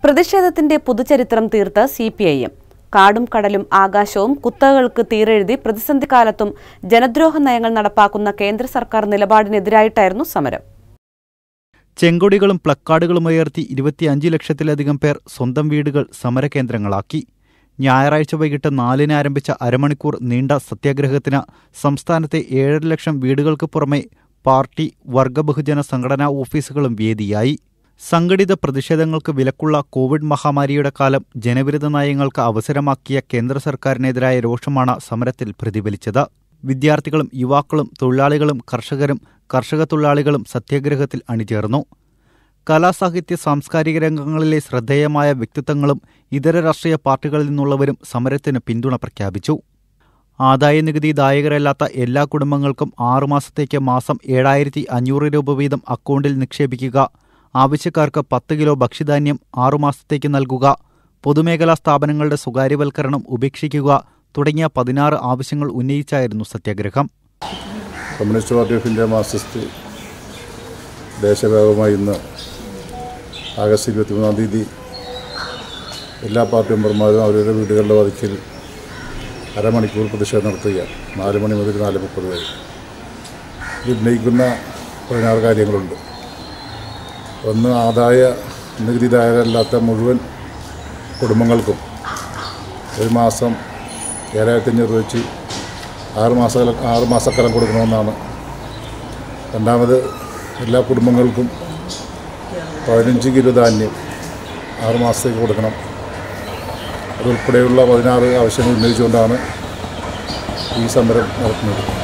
പ്രതിഷേധത്തിന്റെ പുതുചരിത്രം തീർത്ത് C P I M കാടും കടലും ആകാശവും കുത്തകകൾക്ക് തീരെഴുതി പ്രതിസന്ധി കാലത്തും ജനദ്രോഹ നയങ്ങൾ നടപ്പാക്കുന്ന കേന്ദ്ര സർക്കാർ നിലപാടിനെതിരായിട്ടായിരുന്നു സമരം ചെങ്കൊടികളും പ്ലക്കാർഡുകളും ഉയർത്തി ഇരുപത്തിയഞ്ച് ലക്ഷത്തിലധികം പേർ സ്വന്തം വീടുകൾ സമരകേന്ദ്രങ്ങളാക്കി ഞായറാഴ്ച വൈകിട്ട് നാലിന് ആരംഭിച്ച അരമണിക്കൂർ നീണ്ട സത്യാഗ്രഹത്തിന് സംസ്ഥാനത്തെ ഏഴര ലക്ഷം വീടുകൾക്ക് പുറമെ പാർട്ടി വർഗ ബഹുജന സംഘടനാ ഓഫീസുകളും വേദിയായി സംഘടിത പ്രതിഷേധങ്ങൾക്ക് വിലക്കുള്ള കോവിഡ് മഹാമാരിയുടെ കാലം ജനവിരുദ്ധ നയങ്ങൾക്ക് അവസരമാക്കിയ കേന്ദ്ര സർക്കാരിനെതിരായ രോഷമാണ് സമരത്തിൽ പ്രതിഫലിച്ചത് വിദ്യാർത്ഥികളും യുവാക്കളും തൊഴിലാളികളും കർഷകരും കർഷക തൊഴിലാളികളും സത്യാഗ്രഹത്തിൽ അണിചേർന്നു കലാസാഹിത്യ സാംസ്കാരിക രംഗങ്ങളിലെ ശ്രദ്ധേയമായ വ്യക്തിത്വങ്ങളും ഇതര രാഷ്ട്രീയ പാർട്ടികളിൽ നിന്നുള്ളവരും സമരത്തിന് പിന്തുണ പ്രഖ്യാപിച്ചു ആദായനികുതി ദായകരല്ലാത്ത എല്ലാ കുടുംബങ്ങൾക്കും ആറുമാസത്തേക്ക് മാസം ഏഴായിരത്തി അഞ്ഞൂറ് രൂപ വീതം അക്കൗണ്ടിൽ നിക്ഷേപിക്കുക ആവശ്യക്കാർക്ക് പത്ത് കിലോ ഭക്ഷ്യധാന്യം ആറുമാസത്തേക്ക് നൽകുക പൊതുമേഖലാ സ്ഥാപനങ്ങളുടെ സ്വകാര്യവൽക്കരണം ഉപേക്ഷിക്കുക തുടങ്ങിയ പതിനാറ് ആവശ്യങ്ങൾ ഉന്നയിച്ചായിരുന്നു സത്യാഗ്രഹം communist party of India Marxist ദേശവ്യാപകമായി ഇന്ന് ആഗസ്റ്റ് ഇരുപത്തിമൂന്നാം തീയതി എല്ലാ പാർട്ടി മെമ്പർമാരും അവരുടെ വീടുകളുടെ വാതിക്കൽ അരമണിക്കൂർ പ്രതിഷേധം നടത്തുകയാണ് നാല് മണി മുതൽ നാല് മുപ്പത് വരെ ഇത് ഉന്നയിക്കുന്ന പതിനാറ് കാര്യങ്ങളുണ്ട് ഒന്ന് ആദായ നികുതിദായകരല്ലാത്ത മുഴുവൻ കുടുംബങ്ങൾക്കും ഒരു മാസം ഏഴായിരത്തി അഞ്ഞൂറ് വെച്ച് ആറ് മാസക്കാലം ആറ് മാസക്കാലം കൊടുക്കണമെന്നാണ് രണ്ടാമത് എല്ലാ കുടുംബങ്ങൾക്കും പതിനഞ്ച് കിലോ ധാന്യം ആറ് മാസത്തേക്ക് കൊടുക്കണം അതുൾപ്പെടെയുള്ള പതിനാറ് ആവശ്യങ്ങൾ ഉന്നയിച്ചുകൊണ്ടാണ് ഈ സമരം നടത്തുന്നത്